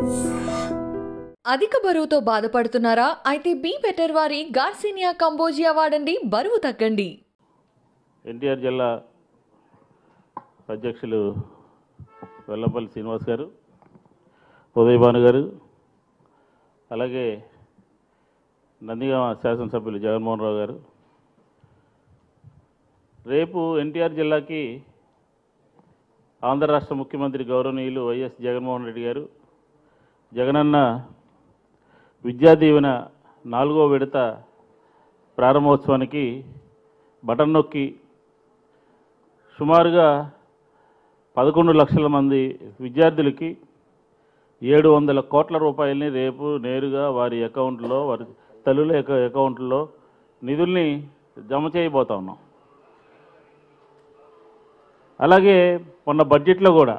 అధిక బరువుతో బాధపడుతున్నారా అయితే బీ బెటర్ వారి గార్సినియా కంబోజియా వాడండి బరువు తగ్గండి ఎన్టీఆర్ జిల్లా అధ్యక్షులు వెల్లంపల్లి శ్రీనివాస్ గారు ఉదయభాను గారు అలాగే నందిగామ శాసనసభ్యులు జగన్మోహన్ రావు గారు రేపు ఎన్టీఆర్ జిల్లాకి ఆంధ్ర రాష్ట్ర ముఖ్యమంత్రి గౌరవనీయులు వైఎస్ జగన్మోహన్ రెడ్డి గారు జగనన్న విద్యా దీవెన నాలుగో విడత ప్రారంభోత్సవానికి బటన్ నొక్కి సుమారుగా పదకొండు లక్షల మంది విద్యార్థులకి ఏడు వందల కోట్ల రూపాయలని రేపు నేరుగా వారి అకౌంట్లో వారి తల్లుల యొక్క అకౌంట్లో నిధుల్ని జమ చేయబోతా ఉన్నాం అలాగే మొన్న బడ్జెట్లో కూడా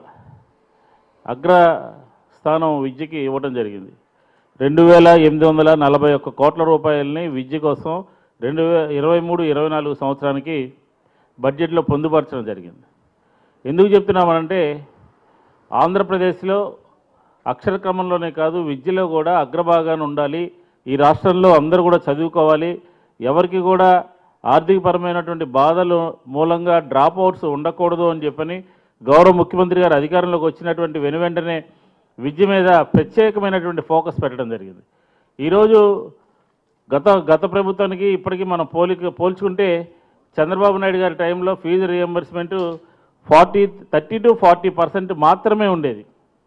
అగ్ర స్థానం విద్యకి ఇవ్వడం జరిగింది రెండు వేల ఎనిమిది వందల నలభై ఒక్క కోట్ల రూపాయలని విద్య కోసం రెండు వే ఇరవై మూడు ఇరవై నాలుగు సంవత్సరానికి బడ్జెట్లో పొందుపరచడం జరిగింది ఎందుకు చెప్తున్నామనంటే ఆంధ్రప్రదేశ్లో అక్షర క్రమంలోనే కాదు విద్యలో కూడా అగ్రభాగాన ఉండాలి ఈ రాష్ట్రంలో అందరూ కూడా చదువుకోవాలి ఎవరికి కూడా ఆర్థికపరమైనటువంటి బాధలు మూలంగా డ్రాప్ అవుట్స్ ఉండకూడదు అని చెప్పని గౌరవ ముఖ్యమంత్రి గారు అధికారంలోకి వచ్చినటువంటి వెను వెంటనే విద్య మీద ప్రత్యేకమైనటువంటి ఫోకస్ పెట్టడం జరిగింది ఈరోజు గత గత ప్రభుత్వానికి ఇప్పటికీ మనం పోలిక పోల్చుకుంటే చంద్రబాబు నాయుడు గారి టైంలో fee reimbursement forty thirty to forty percent మాత్రమే ఉండేది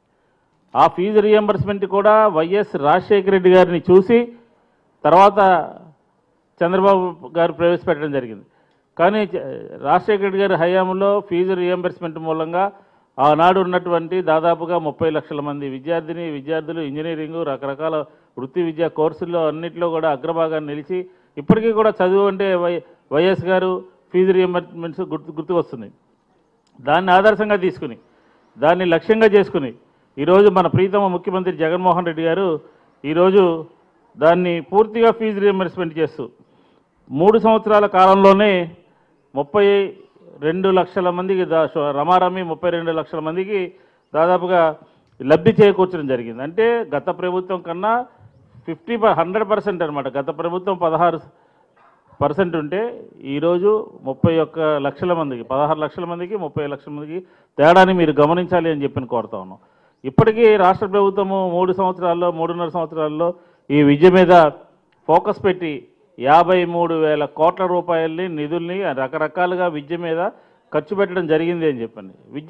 ఆ ఫీజు రియంబర్స్మెంట్ కూడా వైఎస్ రాజశేఖర రెడ్డి గారిని చూసి తర్వాత చంద్రబాబు గారు ప్రవేశపెట్టడం జరిగింది కానీ చ- రాజశేఖర రెడ్డి గారి హయాంలో ఫీజు రియంబర్స్మెంట్ మూలంగా ఆనాడు ఉన్నటువంటి దాదాపుగా ముప్పై లక్షల మంది విద్యార్థిని విద్యార్థులు ఇంజనీరింగ్ రకరకాల వృత్తి విద్యా కోర్సుల్లో అన్నింటిలో కూడా అగ్రభాగాన్ని నిలిచి ఇప్పటికీ కూడా చదువు అంటే వై వైఎస్ గారు ఫీజు రియంబర్స్మెంట్స్ గుర్తు గుర్తుకొస్తుంది దాన్ని ఆదర్శంగా తీసుకుని దాన్ని లక్ష్యంగా చేసుకుని ఈరోజు మన ప్రీతమ ముఖ్యమంత్రి జగన్మోహన్ రెడ్డి గారు ఈరోజు దాన్ని పూర్తిగా ఫీజు రియంబర్స్మెంట్ చేస్తూ మూడు సంవత్సరాల కాలంలోనే ముప్పై రెండు లక్షల మందికి దా షో- రమారమి ముప్పై రెండు లక్షల మందికి దాదాపుగా లబ్ధి చేకూర్చడం జరిగింది అంటే గత ప్రభుత్వం కన్నా ఫిఫ్టీ హండ్రెడ్ పర్సెంట్ అనమాట గత ప్రభుత్వం పదహారు పర్సెంట్ ఉంటే ఈరోజు ముప్పై ఒక్క లక్షల మందికి పదహారు లక్షల మందికి ముప్పై లక్షల మందికి తేడాని మీరు గమనించాలి అని చెప్పి కోరుతా ఉన్నాం ఇప్పటికీ రాష్ట్ర ప్రభుత్వము మూడు సంవత్సరాల్లో మూడున్నర సంవత్సరాల్లో ఈ విద్య మీద ఫోకస్ పెట్టి యాభై మూడు వేల కోట్ల రూపాయలని నిధుల్ని రకరకాలుగా విద్య మీద ఖర్చు పెట్టడం జరిగింది అని చెప్పండి విద్య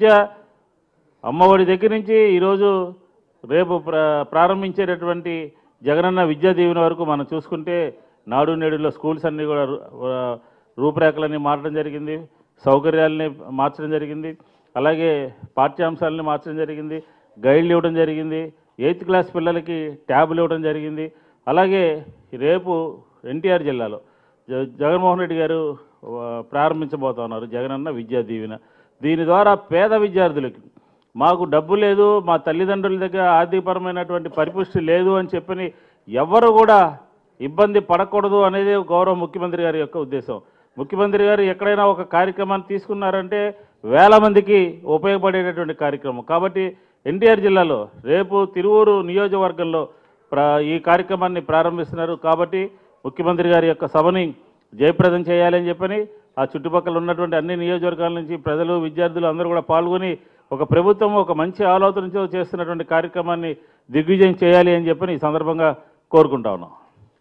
అమ్మఒడి దగ్గర నుంచి ఈరోజు రేపు ప్ర ప్రారంభించేటటువంటి జగనన్న విద్యా దీవెన వరకు మనం చూసుకుంటే నాడు నేడులో స్కూల్స్ అన్నీ కూడా రు- ఆ, రూపురేఖలన్నీ మారడం జరిగింది సౌకర్యాలని మార్చడం జరిగింది అలాగే పాఠ్యాంశాలని మార్చడం జరిగింది గైడ్లు ఇవ్వడం జరిగింది ఎయిత్ క్లాస్ పిల్లలకి ట్యాబ్లు ఇవ్వడం జరిగింది అలాగే రేపు ఎన్టీఆర్ జిల్లాలో జ- జగన్మోహన్ రెడ్డి గారు ఆ, ప్రారంభించబోతా ఉన్నారు జగనన్న విద్యా దీవెన దీని ద్వారా పేద విద్యార్థులకి మాకు డబ్బు లేదు మా తల్లిదండ్రుల దగ్గర ఆర్థికపరమైనటువంటి పరిపుష్టి లేదు అని చెప్పని ఎవరు కూడా ఇబ్బంది పడకూడదు అనేది గౌరవ ముఖ్యమంత్రి గారి యొక్క ఉద్దేశం ముఖ్యమంత్రి గారు ఎక్కడైనా ఒక కార్యక్రమాన్ని తీసుకున్నారంటే వేల మందికి ఉపయోగపడేటటువంటి కార్యక్రమం కాబట్టి ఎన్టీఆర్ జిల్లాలో రేపు తిరువూరు నియోజకవర్గంలో ప్ర ఈ కార్యక్రమాన్ని ప్రారంభిస్తున్నారు కాబట్టి ముఖ్యమంత్రి గారి యొక్క సభని జయప్రదం చేయాలని చెప్పని ఆ చుట్టుపక్కల ఉన్నటువంటి అన్ని నియోజకవర్గాల నుంచి ప్రజలు విద్యార్థులు అందరూ కూడా పాల్గొని ఒక ప్రభుత్వం ఒక మంచి ఆలోచనతో చేస్తున్నటువంటి కార్యక్రమాన్ని దిగ్విజయం చేయాలి అని చెప్పని ఈ సందర్భంగా కోరుకుంటా ఉన్నాం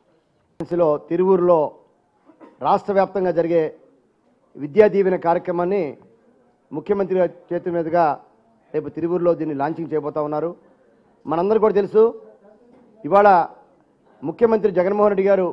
లో తిరువూరులో రాష్ట్ర వ్యాప్తంగా జరిగే విద్యా దీవెన కార్యక్రమాన్ని ముఖ్యమంత్రి గారి చేతుల మీదుగా రేపు తిరువూరులో దీన్ని లాంచింగ్ చేయబోతా ఉన్నారు మనందరూ కూడా తెలుసు ఇవాళ ముఖ్యమంత్రి జగన్మోహన్ రెడ్డి గారు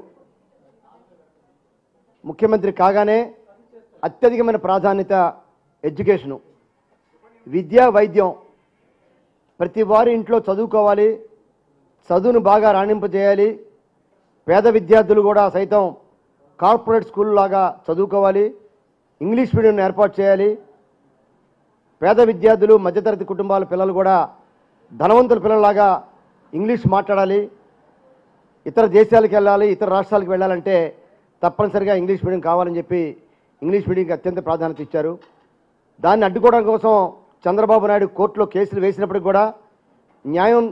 ముఖ్యమంత్రి కాగానే అత్యధికమైన ప్రాధాన్యత ఎడ్యుకేషను విద్య వైద్యం ప్రతి వారి ఇంట్లో చదువుకోవాలి చదువును బాగా రాణింపజేయాలి పేద విద్యార్థులు కూడా సైతం కార్పొరేట్ స్కూల్ లాగా చదువుకోవాలి ఇంగ్లీష్ మీడియం ఏర్పాటు చేయాలి పేద విద్యార్థులు మధ్యతరగతి కుటుంబాల పిల్లలు కూడా ధనవంతుల పిల్లలాగా ఇంగ్లీష్ మాట్లాడాలి ఇతర దేశాలకు వెళ్ళాలి ఇతర రాష్ట్రాలకు వెళ్ళాలంటే తప్పనిసరిగా ఇంగ్లీష్ మీడియం కావాలని చెప్పి ఇంగ్లీష్ మీడియంకి అత్యంత ప్రాధాన్యత ఇచ్చారు దాన్ని అడ్డుకోవడం కోసం చంద్రబాబు నాయుడు కోర్టులో కేసులు వేసినప్పటికి కూడా న్యాయం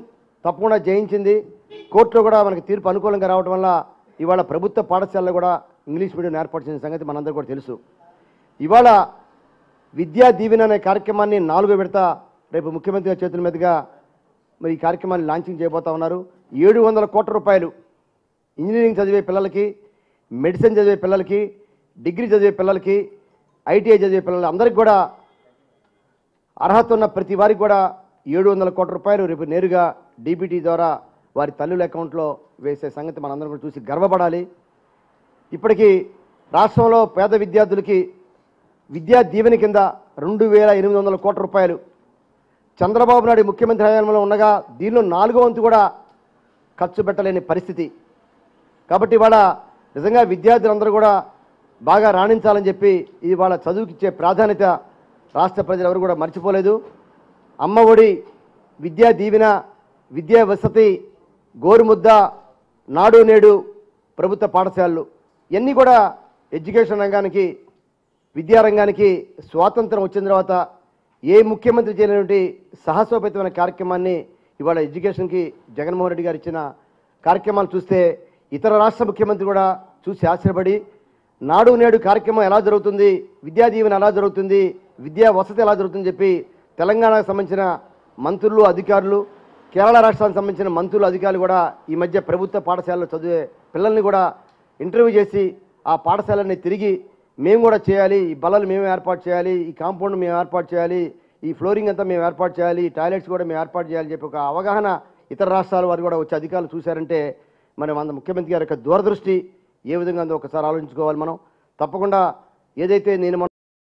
తప్పకుండా జయించింది కోర్టులో కూడా మనకి తీర్పు అనుకూలంగా రావడం వల్ల ఇవాళ ప్రభుత్వ పాఠశాలలో కూడా ఇంగ్లీష్ మీడియం ఏర్పాటు చేసిన సంగతి మనందరికీ కూడా తెలుసు ఇవాళ విద్యా దీవెన అనే కార్యక్రమాన్ని నాలుగో విడత రేపు ముఖ్యమంత్రి గారి చేతుల మీదుగా మరి ఈ కార్యక్రమాన్ని లాంచింగ్ చేయబోతా ఉన్నారు ఏడు వందల కోట్ల రూపాయలు ఇంజనీరింగ్ చదివే పిల్లలకి మెడిసిన్ చదివే పిల్లలకి డిగ్రీ చదివే పిల్లలకి ఐటీఐ చదివే పిల్లలు అందరికీ కూడా అర్హత ఉన్న ప్రతి వారికి కూడా ఏడు వందల కోట్ల రూపాయలు రేపు నేరుగా డీబీటీ ద్వారా వారి తల్లుల అకౌంట్లో వేసే సంగతి మనందరం కూడా చూసి గర్వపడాలి ఇప్పటికీ రాష్ట్రంలో పేద విద్యార్థులకి విద్యా దీవెన కింద రెండు వేల ఎనిమిది వందల కోట్ల రూపాయలు చంద్రబాబు నాయుడు ముఖ్యమంత్రి హయాంలో ఉండగా దీనిలో నాలుగో వంతు కూడా ఖర్చు పెట్టలేని పరిస్థితి కాబట్టి ఇవాళ నిజంగా విద్యార్థులందరూ కూడా బాగా రాణించాలని చెప్పి ఇవాళ చదువుకిచ్చే ప్రాధాన్యత రాష్ట్ర ప్రజలు ఎవరు కూడా మర్చిపోలేదు అమ్మ ఒడి విద్యా దీవెన విద్యా వసతి గోరుముద్ద నాడు నేడు ప్రభుత్వ పాఠశాలలు ఇవన్నీ కూడా ఎడ్యుకేషన్ రంగానికి విద్యారంగానికి స్వాతంత్రం వచ్చిన తర్వాత ఏ ముఖ్యమంత్రి చేయనటువంటి సాహసోపేతమైన కార్యక్రమాన్ని ఇవాళ ఎడ్యుకేషన్కి జగన్మోహన్ రెడ్డి గారు ఇచ్చిన కార్యక్రమాలు చూస్తే ఇతర రాష్ట్ర ముఖ్యమంత్రి కూడా చూసి ఆశ్చర్యపడి నాడు నేడు కార్యక్రమం ఎలా జరుగుతుంది విద్యా దీవెన ఎలా జరుగుతుంది విద్యా వసతి ఎలా జరుగుతుందని చెప్పి తెలంగాణకు సంబంధించిన మంత్రులు అధికారులు కేరళ రాష్ట్రానికి సంబంధించిన మంత్రులు అధికారులు కూడా ఈ మధ్య ప్రభుత్వ పాఠశాలలో చదివే పిల్లల్ని కూడా ఇంటర్వ్యూ చేసి ఆ పాఠశాలని తిరిగి మేము కూడా చేయాలి ఈ బల్లలు మేము ఏర్పాటు చేయాలి ఈ కాంపౌండ్ మేము ఏర్పాటు చేయాలి ఈ ఫ్లోరింగ్ అంతా మేము ఏర్పాటు చేయాలి ఈ టాయిలెట్స్ కూడా మేము ఏర్పాటు చేయాలని చెప్పి ఒక అవగాహన ఇతర రాష్ట్రాల వారు కూడా వచ్చి అధికారులు చూశారంటే మరి మన ముఖ్యమంత్రి గారి యొక్క దూరదృష్టి ఏ విధంగా ఉందో ఒకసారి ఆలోచించుకోవాలి మనం తప్పకుండా ఏదైతే నేను మొన్న